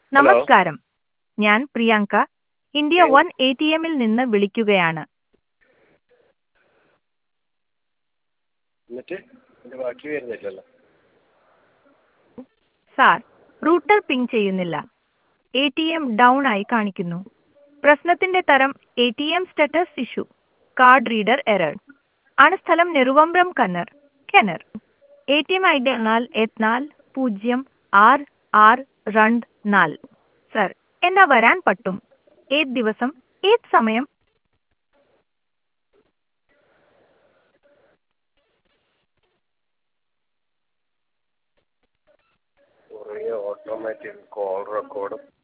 നമസ്കാരം ഞാൻ Priyanka India one A T എമ്മിൽ നിന്ന് വിളിക്കുകയാണ് എന്നിട്ട് ഇതിൻ്റെ ബാക്കി വരുന്നില്ലല്ലോ സാർ റൂട്ടർ പിങ് ചെയ്യുന്നില്ല എ ടി എം ഡൗൺ ആയി കാണിക്കുന്നു പ്രശ്നത്തിന്റെ തരം A T M status issue card reader error ആണ് സ്ഥലം നെറുവമ്പ്രം കന്നർ കെനർ A T M I D എന്നാൽ എത്നാൽ പൂജ്യം ആറ് ആറ് രണ്ട് നാല് സർ എന്നാ വരാൻ പറ്റും ഏത് ദിവസം ഏത് സമയം കുറേ ഓട്ടോമാറ്റിക് കോൾ റെക്കോർഡും